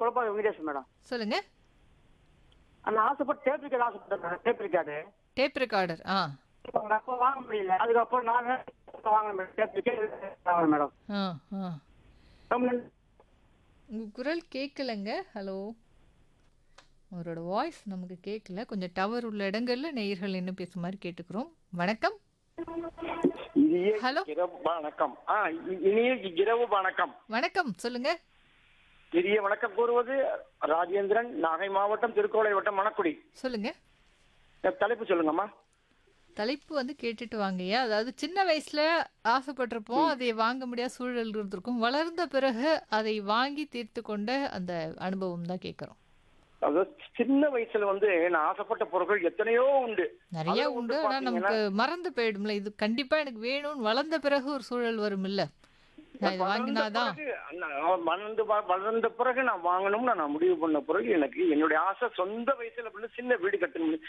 குழப்பம் வெங்கடேஷ் மேடம் சொல்லுங்க அந்த ஆசைப்பட்டு டேப் ரிக்கார்டு ஆசைப்பட்டேன் டேப் ரிக்கார்டு டேப் ரெக்கார்டர் ஆ அப்போ வாங்க முடியல அதுக்கப்புறம் நான் வாங்கினேன் மேடம் டேப் ரிக்கார்டு வாங்கினேன் மேடம் ஆ ஆ ரொம்ப நன்றி. உங்க குரல் கேட்கலங்க ஹலோ அவரோட வாய்ஸ் நமக்கு கேட்கல கொஞ்சம் டவர் உள்ள இடங்கள்ல நேயர்கள் என்ன பேசுற மாதிரி கேட்டுக்கிறோம் வணக்கம் இனிய ஹலோ இரவு வணக்கம் ஆ இ- இனிய இரவு வணக்கம் வணக்கம் சொல்லுங்க இனிய வணக்கம் கூறுவது ராஜேந்திரன் நாகை மாவட்டம் திருக்கோளை வட்டம் மணக்குடி சொல்லுங்க அஹ் தலைப்பு சொல்லுங்கம்மா தலைப்பு வந்து கேட்டுட்டு வாங்கய்யா அதாவது சின்ன வயசுல ஆசைப்பட்டிருப்போம் அதை வாங்க முடியாத சூழல் இருந்திருக்கும் வளர்ந்த பிறகு அதை வாங்கி தீர்த்து கொண்ட அந்த அனுபவம் தான் கேட்குறோம் அதாவது சின்ன வயசுல வந்து நான் ஆசைப்பட்ட பொருட்கள் எத்தனையோ உண்டு நிறைய அதுல உண்டு வந்து ஆனா நமக்கு பாத்தீங்கன்னா, மறந்து போயிடும்ல இது கண்டிப்பா எனக்கு வேணும்னு வளர்ந்த பிறகு ஒரு சூழல் வரும் இல்ல நான் இதை வளர்ந்த வாங்கினாதான் பிறகு, நான் வளர்ந்து வ- வளர்ந்த பிறகு நான் வாங்கணும்னு நான் முடிவு பண்ண பிறகு எனக்கு என்னுடைய ஆசை சொந்த வயசுல அப்படின்னு சின்ன வீடு கட்டணும்